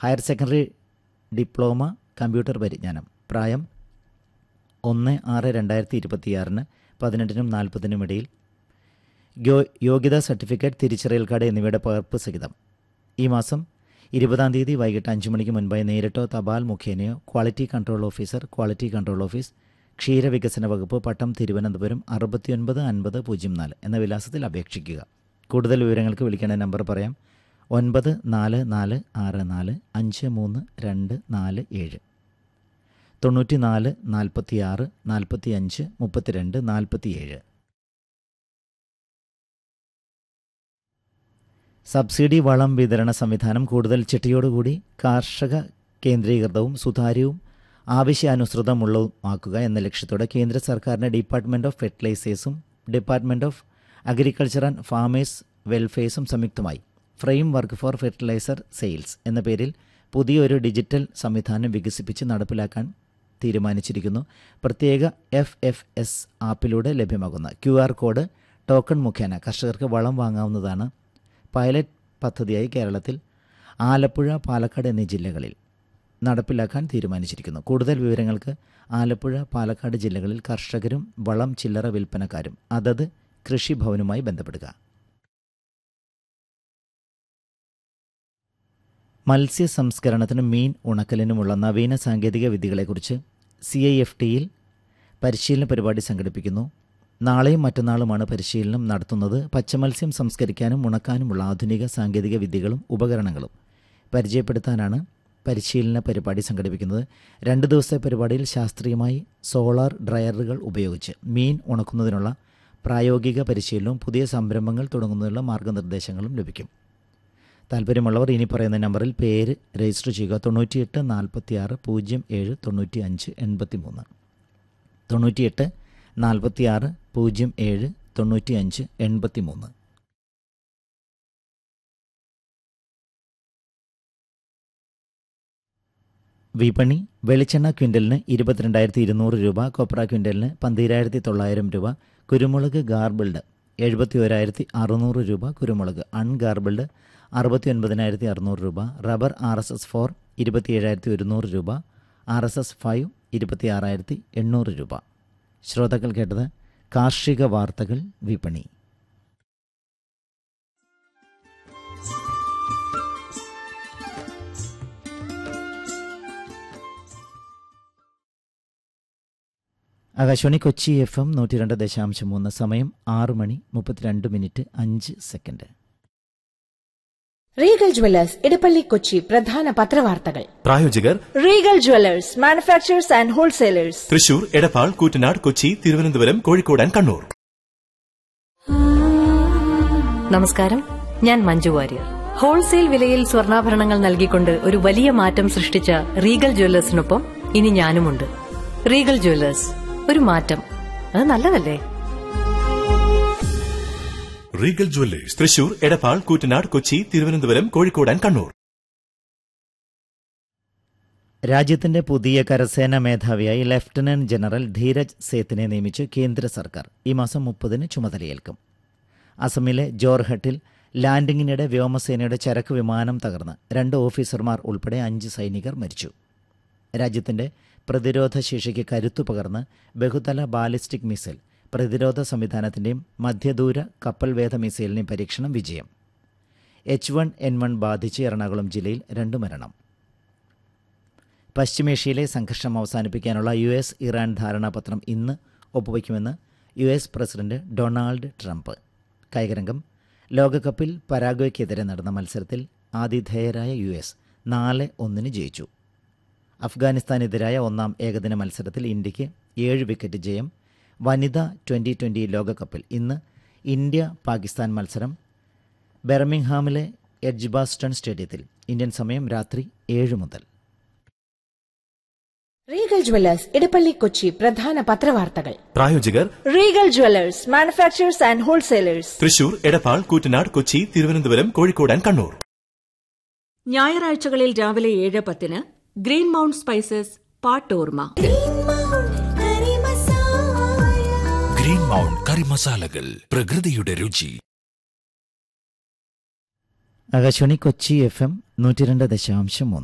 higher secondary diploma computer പരിജ്ഞാനം പ്രായം ഒന്ന് ആറ് രണ്ടായിരത്തി ഇരുപത്തിയാറിന് പതിനെട്ടിനും നാൽപ്പതിനും ഇടയിൽ യോ യോഗ്യതാ സർട്ടിഫിക്കറ്റ് തിരിച്ചറിയൽ കാർഡ് എന്നിവയുടെ പകർപ്പ് സഹിതം ഈ മാസം ഇരുപതാം തീയതി വൈകിട്ട് അഞ്ച് മണിക്ക് മുൻപായി നേരിട്ടോ തപാൽ മുഖേനയോ quality control officer quality control office ക്ഷീരവികസന വകുപ്പ് പട്ടം തിരുവനന്തപുരം അറുപത്തിയൊൻപത് അൻപത് പൂജ്യം നാല് എന്ന വിലാസത്തിൽ അപേക്ഷിക്കുക കൂടുതൽ വിവരങ്ങൾക്ക് വിളിക്കേണ്ട നമ്പർ പറയാം ഒൻപത് നാല് നാല് ആറ് നാല് അഞ്ച് മൂന്ന് രണ്ട് നാല് ഏഴ് തൊണ്ണൂറ്റി നാല് നാൽപ്പത്തി ആറ് നാൽപ്പത്തി അഞ്ച് മുപ്പത്തിരണ്ട് നാൽപ്പത്തിയേഴ് സബ്സിഡി വളം വിതരണ സംവിധാനം കൂടുതൽ ചിട്ടയോടുകൂടി കാർഷക കേന്ദ്രീകൃതവും സുതാര്യവും ആവശ്യാനുസൃതമുള്ളതുമാക്കുക എന്ന ലക്ഷ്യത്തോടെ കേന്ദ്ര സർക്കാരിൻ്റെ ഡിപ്പാർട്ട്മെൻറ്റ് ഓഫ് ഫെർട്ടിലൈസേഴ്സും department of agriculture and farmers വെൽഫെയർസും സംയുക്തമായി framework for fertiliser sales എന്ന പേരിൽ പുതിയൊരു ഡിജിറ്റൽ സംവിധാനം വികസിപ്പിച്ച് നടപ്പിലാക്കാൻ തീരുമാനിച്ചിരിക്കുന്നു പ്രത്യേക എഫ് എഫ് എസ് ആപ്പിലൂടെ ലഭ്യമാകുന്ന ക്യു ആർ കോഡ് ടോക്കൺ മുഖേന കർഷകർക്ക് വളം വാങ്ങാവുന്നതാണ് പൈലറ്റ് പദ്ധതിയായി കേരളത്തിൽ ആലപ്പുഴ പാലക്കാട് എന്നീ ജില്ലകളിൽ നടപ്പിലാക്കാൻ തീരുമാനിച്ചിരിക്കുന്നു കൂടുതൽ വിവരങ്ങൾക്ക് ആലപ്പുഴ പാലക്കാട് ജില്ലകളിൽ കർഷകരും വളം ചില്ലറ വിൽപ്പനക്കാരും അതത് കൃഷിഭവനുമായി ബന്ധപ്പെടുക മത്സ്യ സംസ്കരണത്തിനും മീൻ ഉണക്കലിനുമുള്ള നവീന സാങ്കേതിക വിദ്യകളെക്കുറിച്ച് സി ഐ എഫ് ടിയിൽ പരിശീലന പരിപാടി സംഘടിപ്പിക്കുന്നു നാളെയും മറ്റന്നാളുമാണ് പരിശീലനം നടത്തുന്നത് പച്ചമത്സ്യം സംസ്കരിക്കാനും ഉണക്കാനുമുള്ള ആധുനിക സാങ്കേതിക വിദ്യകളും ഉപകരണങ്ങളും പരിചയപ്പെടുത്താനാണ് പരിശീലന പരിപാടി സംഘടിപ്പിക്കുന്നത് രണ്ട് ദിവസത്തെ പരിപാടിയിൽ ശാസ്ത്രീയമായി സോളാർ ഡ്രയറുകൾ ഉപയോഗിച്ച് മീൻ ഉണക്കുന്നതിനുള്ള പ്രായോഗിക പരിശീലനവും പുതിയ സംരംഭങ്ങൾ തുടങ്ങുന്നതിനുള്ള മാർഗനിർദ്ദേശങ്ങളും ലഭിക്കും താല്പര്യമുള്ളവർ ഇനി പറയുന്ന നമ്പറിൽ പേര് രജിസ്റ്റർ ചെയ്യുക തൊണ്ണൂറ്റിയെട്ട് നാൽപ്പത്തിയാറ് പൂജ്യം ഏഴ് തൊണ്ണൂറ്റി അഞ്ച് എൺപത്തി മൂന്ന് തൊണ്ണൂറ്റിയെട്ട് നാൽപ്പത്തിയാറ് പൂജ്യം ഏഴ് തൊണ്ണൂറ്റി അഞ്ച് എൺപത്തി മൂന്ന് വിപണി വെളിച്ചെണ്ണ ക്വിൻ്റലിന് ഇരുപത്തിരണ്ടായിരത്തി ഇരുന്നൂറ് രൂപ കൊപ്ര ക്വിൻ്റലിന് പന്തിരായിരത്തി തൊള്ളായിരം രൂപ കുരുമുളക് ഗാർബിൾഡ് എഴുപത്തി ഒരായിരത്തി അറുന്നൂറ് രൂപ കുരുമുളക് അൺഗാർബിൾഡ് അറുപത്തി ഒൻപതിനായിരത്തി അറുന്നൂറ് രൂപ rubber R S S four ഇരുപത്തി ഏഴായിരത്തി ഒരുന്നൂറ് രൂപ ആർ എസ് എസ് ഫൈവ് ഇരുപത്തി ആറായിരത്തി എണ്ണൂറ് രൂപ ശ്രോതാക്കൾ കേട്ടത് കാർഷിക വാർത്തകൾ വിപണി ആകാശവാണി കൊച്ചി എഫ് എം നൂറ്റി രണ്ട് ദശാംശം മൂന്ന് സമയം ആറ് മണി മുപ്പത്തിരണ്ട് മിനിറ്റ് അഞ്ച് second Regal jewellers Edappally Kochi പ്രധാന പത്രവാർത്തകൾ പ്രായോജകർ Regal jewellers manufacturers and wholesalers Thrissur Edappal Koottanad Kochi Thiruvananthapuram Kozhikode and Kannur നമസ്കാരം ഞാൻ മഞ്ജു വാര്യർ ഹോൾസെയിൽ വിലയിൽ സ്വർണ്ണാഭരണങ്ങൾ നൽകിക്കൊണ്ട് ഒരു വലിയ മാറ്റം സൃഷ്ടിച്ച റീഗൽ ജ്വല്ലേഴ്സിനൊപ്പം ഇനി ഞാനുമുണ്ട് റീഗൽ ജ്വല്ലേഴ്സ് ഒരു മാറ്റം അത് നല്ലതല്ലേ Regal jewellers Thrissur Edappal Koottanad Kochi Thiruvananthapuram Kozhikode and Kannur രാജ്യത്തിന്റെ പുതിയ കരസേനാ മേധാവിയായി ലഫ്റ്റനന്റ് ജനറൽ ധീരജ് സേത്തിനെ നിയമിച്ച് കേന്ദ്ര സർക്കാർ ഈ മാസം മുപ്പതിന് ചുമതലയേൽക്കും അസമിലെ ജോർഹട്ടിൽ ലാൻഡിങ്ങിനിടെ വ്യോമസേനയുടെ ചരക്ക് വിമാനം തകർന്ന് രണ്ട് ഓഫീസർമാർ ഉൾപ്പെടെ അഞ്ച് സൈനികർ മരിച്ചു രാജ്യത്തിന്റെ പ്രതിരോധ ശേഷിക്ക് കരുത്തു പകർന്ന് ബഹുതല ബാലിസ്റ്റിക് മിസൈൽ പ്രതിരോധ സംവിധാനത്തിന്റെയും മധ്യദൂര കപ്പൽവേധ മിസൈലിന്റെയും പരീക്ഷണം വിജയം എച്ച് വൺ എൻ വൺ ബാധിച്ച് എറണാകുളം ജില്ലയിൽ രണ്ട് മരണം പശ്ചിമേഷ്യയിലെ സംഘർഷം അവസാനിപ്പിക്കാനുള്ള യു എസ് ഇറാൻ ധാരണാപത്രം ഇന്ന് ഒപ്പുവയ്ക്കുമെന്ന് U S president Donald Trump കായികരംഗം ലോകകപ്പിൽ പരാഗ്വയ്ക്കെതിരെ നടന്ന മത്സരത്തിൽ ആതിഥേയരായ യു എസ് നാല് ഒന്നിന് ജയിച്ചു അഫ്ഗാനിസ്ഥാനെതിരായ ഒന്നാം ഏകദിന മത്സരത്തിൽ ഇന്ത്യയ്ക്ക് ഏഴ് വിക്കറ്റ് ജയം വനിതാ ട്വൻ്റി ട്വൻ്റി ലോകകപ്പിൽ ഇന്ന് ഇന്ത്യ പാകിസ്ഥാൻ മത്സരം ബെർമിംഗ്ഹാമിലെ എഡ്ജ്ബാസ്റ്റൺ സ്റ്റേഡിയത്തിൽ ഇന്ത്യൻ സമയം രാത്രി ഏഴ് മുതൽ റീഗൽ ജ്വല്ലേഴ്സ് ഇടപ്പള്ളി കൊച്ചി പ്രധാന പത്രവാർത്തകൾ പ്രായോജകർ Regal jewellers manufacturers and wholesalers Thrissur Edappal Koottanad Kochi Thiruvananthapuram Kozhikode and Kannur ഞായറാഴ്ചകളിൽ രാവിലെ ഏഴ് പത്തിന് ഗ്രീൻ മൗണ്ട് സ്പൈസസ് പാട്ടോർമ ഗ്രീൻ മൗണ്ട് കറി മസാലകൾ പ്രകൃതിയുടെ രുചി ആകാശവാണി കൊച്ചി എഫ് എം നൂറ്റി രണ്ട് ദശാംശം മൂന്ന്